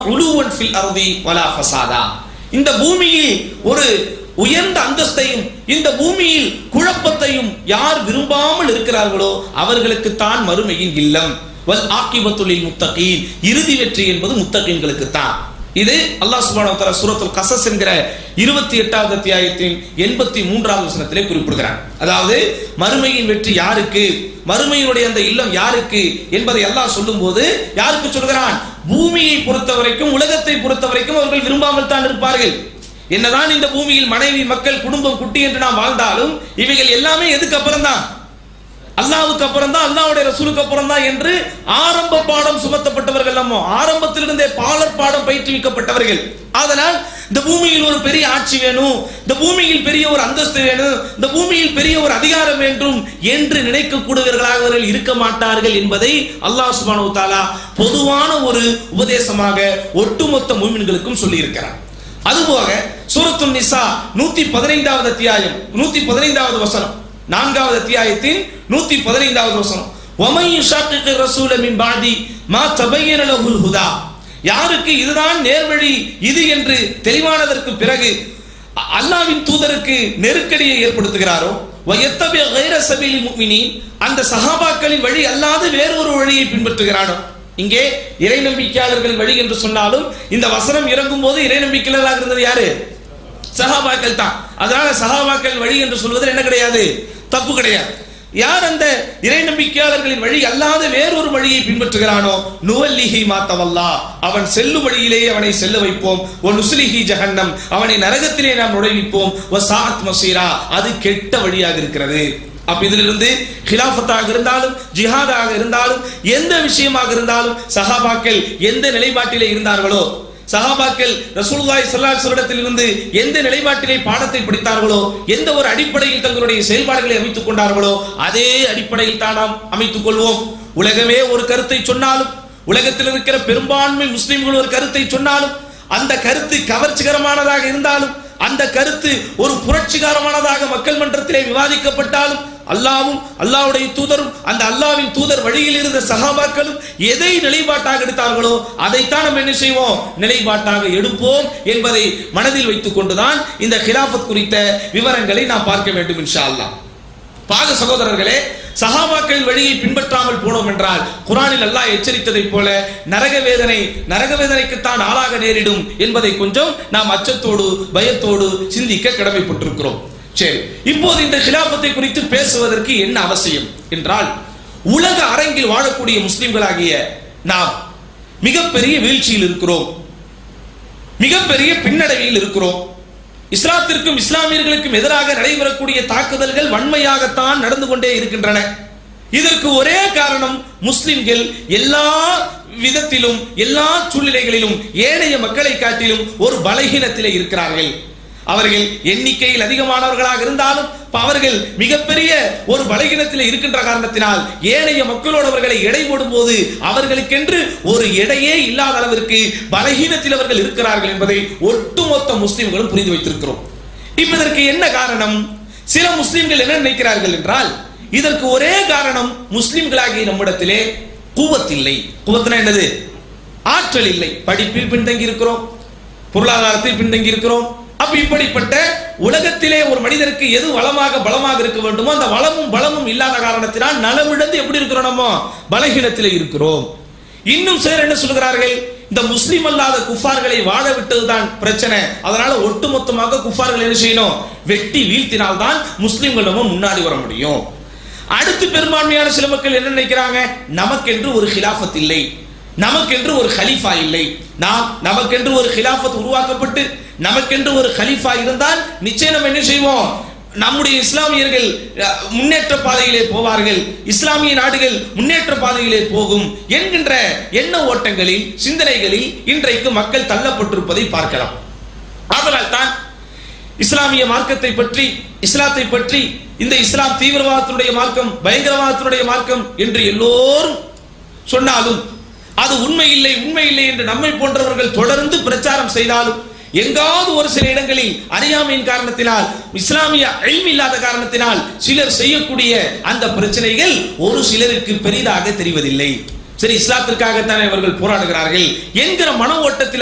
உலுவன் fill அர்தி வலா ஃபசாதா இந்த பூமியில் ஒரு உயர்ந்த அந்தஸ்தையும் இந்த பூமியில் குழப்பத்தையும் யார் விரும்பாமல் இருக்கிறார்களோ அவர்களுக்கு தான் மறுமையின் இல்லம் வல் ஆக்கிபத்துலில் முத்தகீன் இறுதி வெற்றி என்பது முத்தகீன்களுக்கு தான் இது அல்லாஹ் சுப்ஹானஹு வ தஆலா சூரத்துல் கஸஸ் என்கிற இருபத்தி எட்டாவது அத்தியாயத்தின் எண்பத்தி மூன்றாவது வசனத்திலே குறிப்பிடுகிறார் அதாவது மறுமையின் வெற்றி யாருக்கு மறுமையினுடைய அந்த இல்லம் யாருக்கு என்பதை அல்லாஹ் சொல்லும்போது யாருக்கு சொல்கிறான் பூமியை பொறுத்த வரைக்கும் உலகத்தை பொறுத்த வரைக்கும் அவர்கள் விரும்பாமல் தான் இருப்பார்கள் என்னதான் இந்த பூமியில் மனைவி மக்கள் குடும்பம் குட்டி என்று நாம் வாழ்ந்தாலும் இவைகள் எல்லாமே எதுக்கு அப்புறம் தான் அல்லாவுக்கு அப்புறம் தான் அல்லாவுடைய ரசூலுக்கு அப்புறம் தான் என்று ஆரம்ப பாடம் சுமத்தப்பட்டவர்கள் நம்ம ஆரம்பத்திலிருந்தே பாலர் பாடம் பயிற்றுவிக்கப்பட்டவர்கள் அதனால் இந்த பூமியில் ஒரு பெரிய ஆட்சி வேணும் இந்த பூமியில் பெரிய ஒரு அந்தஸ்து வேணும் இந்த பூமியில் பெரிய ஒரு அதிகாரம் வேண்டும் என்று நினைக்கக்கூடியவர்களாக அவர்கள் இருக்க மாட்டார்கள் என்பதை அல்லாஹ் சுப்ஹானஹு தாலா பொதுவான ஒரு உபதேசமாக ஒட்டுமொத்த மூமின்களுக்கும் சொல்லி இருக்கிறார் அதுபோக சூரத்துல் நிசா நூத்தி பதினைந்தாவது அத்தியாயம் நூத்தி பதினைந்தாவது வசனம் நான்காவது அத்தியாயத்தின் நூத்தி பதினைந்தாவது வசனம் وَمَن يُشَاقِقِ الرَّسُولَ مِن بَعْدِ مَا تَبَيَّنَ لَهُ الْهُدَى யாருக்கு இதுதான் நேர்வழி இது என்று தெளிவானதற்கு பிறகு அ- அல்லாவின் தூதருக்கு நெருக்கடியை ஏற்படுத்துகிறாரோ وَيَتَّبِعْ غَيْرَ سَبِيلِ الْمُؤْمِنِينَ அந்த சஹாபாக்களின் வழி அல்லாது வேறொரு வழியை பின்பற்றுகிறானோ இங்கே இறை நம்பிக்கையாளர்கள் வழி என்று சொன்னாலும் இந்த வசனம் இறங்கும் போது இறை நம்பிக்கையாளர்களாக இருந்தது யாரு சஹாபாக்கள் தான் அதனால சஹாபாக்கள் வழி என்று சொல்வதில் என்ன கிடையாது தப்பு கிடையாது யார் அந்த இறை நம்பிக்கையாளர்களின் வழி அல்லாத வேறொரு வழியை பின்பற்றுகிறானோ நுவல்லிஹி மாத்தவல்லா அவன் செல்லும் வழியிலேயே அவனை செல்ல வைப்போம் ஒ நுஸ்லிஹி ஜஹன்னம் அவனை நரகத்திலே நாம் நுழைவிப்போம் ஒ சாத் மசீரா அது கெட்ட வழியாக இருக்கிறது அப்ப இதிலிருந்து ஹிலாஃபத்தாக இருந்தாலும் ஜிஹாதாக இருந்தாலும் எந்த விஷயமாக இருந்தாலும் சஹாபாக்கள் எந்த நிலைப்பாட்டிலே இருந்தார்களோ சஹாபாக்கள் ரசூலுல்லாஹி ஸல்லல்லாஹு அலைஹி வஸல்லத்தில் இருந்து எந்த நிலைப்பாட்டிலே பாடத்தை படித்தார்களோ எந்த ஒரு அடிப்படையில் தங்களுடைய செயல்பாடுகளை அமைத்துக் கொண்டார்களோ அதே அடிப்படையில் தான் நாம் அமைத்துக் கொள்வோம் உலகமே ஒரு கருத்தை சொன்னாலும் உலகத்தில் இருக்கிற பெரும்பான்மை முஸ்லிம்கள் ஒரு கருத்தை சொன்னாலும் அந்த கருத்து கவர்ச்சிகரமானதாக இருந்தாலும் அந்த கருத்து ஒரு புரட்சிகரமானதாக மக்கள் மன்றத்திலே விவாதிக்கப்பட்டாலும் அல்லாவும் அல்லாவுடைய தூதரும் அந்த அல்லாவின் தூதர் வழியில் இருந்த சகாபாக்களும் எதை நிலைப்பாட்டாக எடுத்தார்களோ அதைத்தான் நம்ம என்ன செய்வோம் நிலைப்பாட்டாக எடுப்போம் என்பதை மனதில் வைத்துக் கொண்டுதான் இந்த ஹிலாஃபத் குறித்த விவரங்களை நாம் பார்க்க வேண்டும் இன்ஷா அல்லாஹ் பாக சகோதரர்களே சஹாபாக்களின் வழியை பின்பற்றாமல் போனோம் என்றால் குரானில் அல்லாஹ் எச்சரித்ததைப் போல நரக வேதனை நரக வேதனைக்குத்தான் ஆளாக நேரிடும் என்பதை கொஞ்சம் நாம் அச்சத்தோடு பயத்தோடு சிந்திக்க கடமைப்பட்டிருக்கிறோம் சரி இப்போது இந்த கிலாபத்தை குறித்து பேசுவதற்கு என்ன அவசியம் என்றால் உலக அரங்கில் வாழக்கூடிய முஸ்லிம்களாகிய நாம் மிகப்பெரிய வீழ்ச்சியில் இருக்கிறோம் மிகப்பெரிய பின்னடைவில் இருக்கிறோம் இஸ்லாத்திற்கும் இஸ்லாமியர்களுக்கும் எதிராக நடைபெறக்கூடிய தாக்குதல்கள் வன்மையாகத்தான் நடந்து கொண்டே இருக்கின்றன இதற்கு ஒரே காரணம் முஸ்லிம்கள் எல்லா விதத்திலும் எல்லா சூழ்நிலைகளிலும் ஏனைய மக்களை காட்டிலும் ஒரு பலகீனத்திலே இருக்கிறார்கள் அவர்கள் எண்ணிக்கையில் அதிகமானவர்களாக இருந்தாலும் அவர்கள் மிகப்பெரிய ஒரு பலகீனத்தில் இருக்கின்ற காரணத்தினால் ஏனைய மக்களோடு அவர்களை எடை போடும்போது அவர்களுக்கென்று ஒரு எடையே இல்லாத அளவிற்கு பலகீனத்தில் அவர்கள் இருக்கிறார்கள் என்பதை ஒட்டுமொத்த முஸ்லிம்களும் புரிந்து வைத்திருக்கிறோம் இப்ப இதற்கு என்ன காரணம் சில முஸ்லிம்கள் என்ன நினைக்கிறார்கள் என்றால் இதற்கு ஒரே காரணம் முஸ்லிம்களாகிய நம்மிடத்திலே கூவத்தில்லை கூவத்தினா என்னது ஆற்றல் இல்லை படிப்பில் பின்தங்கி இருக்கிறோம் பொருளாதாரத்தில் பின்தங்கி இருக்கிறோம் அப்ப இப்படிப்பட்ட உலகத்திலே ஒரு மனிதருக்கு எது வளமாக பலமாக இருக்க வேண்டுமோ அந்த வளமும் பலமும் இல்லாத காரணத்தினால் நலமிழந்து எப்படி இருக்கிறோம் நம்ம பலகீனத்திலே இருக்கிறோம் இன்னும் சிலர் என்ன சொல்கிறார்கள் இந்த முஸ்லிம் அல்லாத குஃபார்களை வாழ விட்டதுதான் பிரச்சனை அதனால ஒட்டுமொத்தமாக குஃபார்கள் என்ன செய்யணும் வெட்டி வீழ்த்தினால் தான் முஸ்லிம்கள் நம்ம முன்னாடி வர முடியும் அடுத்து பெரும்பான்மையான சில மக்கள் என்ன நினைக்கிறாங்க நமக்கென்று ஒரு ஹிலாஃபத் இல்லை நமக்கென்று ஒரு ஹலீஃபா இல்லை நாம் நமக்கென்று ஒரு ஹிலாஃபத் உருவாக்கப்பட்டு நமக்கென்று ஒரு ஹலீஃபா இருந்தால் நிச்சயம் நம்ம என்ன செய்வோம் நம்முடைய இஸ்லாமியர்கள் அஹ், முன்னேற்ற பாதையிலே போவார்கள் இஸ்லாமிய நாடுகள் முன்னேற்ற பாதையிலே போகும் என்கின்ற எண்ண ஓட்டங்களில் சிந்தனைகளில் இன்றைக்கு மக்கள் தள்ளப்பட்டிருப்பதை பார்க்கலாம் ஆதலால் தான் இஸ்லாமிய மார்க்கத்தை பற்றி இஸ்லாத்தை பற்றி இந்த இஸ்லாம் தீவிரவாதத்தினுடைய மார்க்கம் பயங்கரவாதத்தினுடைய மார்க்கம் என்று எல்லோரும் சொன்னாலும் அது உண்மை இல்லை உண்மை இல்லை என்று நம்மை போன்றவர்கள் தொடர்ந்து பிரச்சாரம் செய்தாலும் எங்காவது ஒரு சில இடங்களில் அறியாமையின் காரணத்தினால் இஸ்லாமிய அழிவு இல்லாத காரணத்தினால் சிலர் செய்யக்கூடிய அந்த பிரச்சனைகள் ஒரு சிலருக்கு பெரிதாக தெரிவதில்லை சரி இஸ்லாத்திற்காகத்தானே இவர்கள் போராடுகிறார்கள் என்கிற மன ஓட்டத்தில்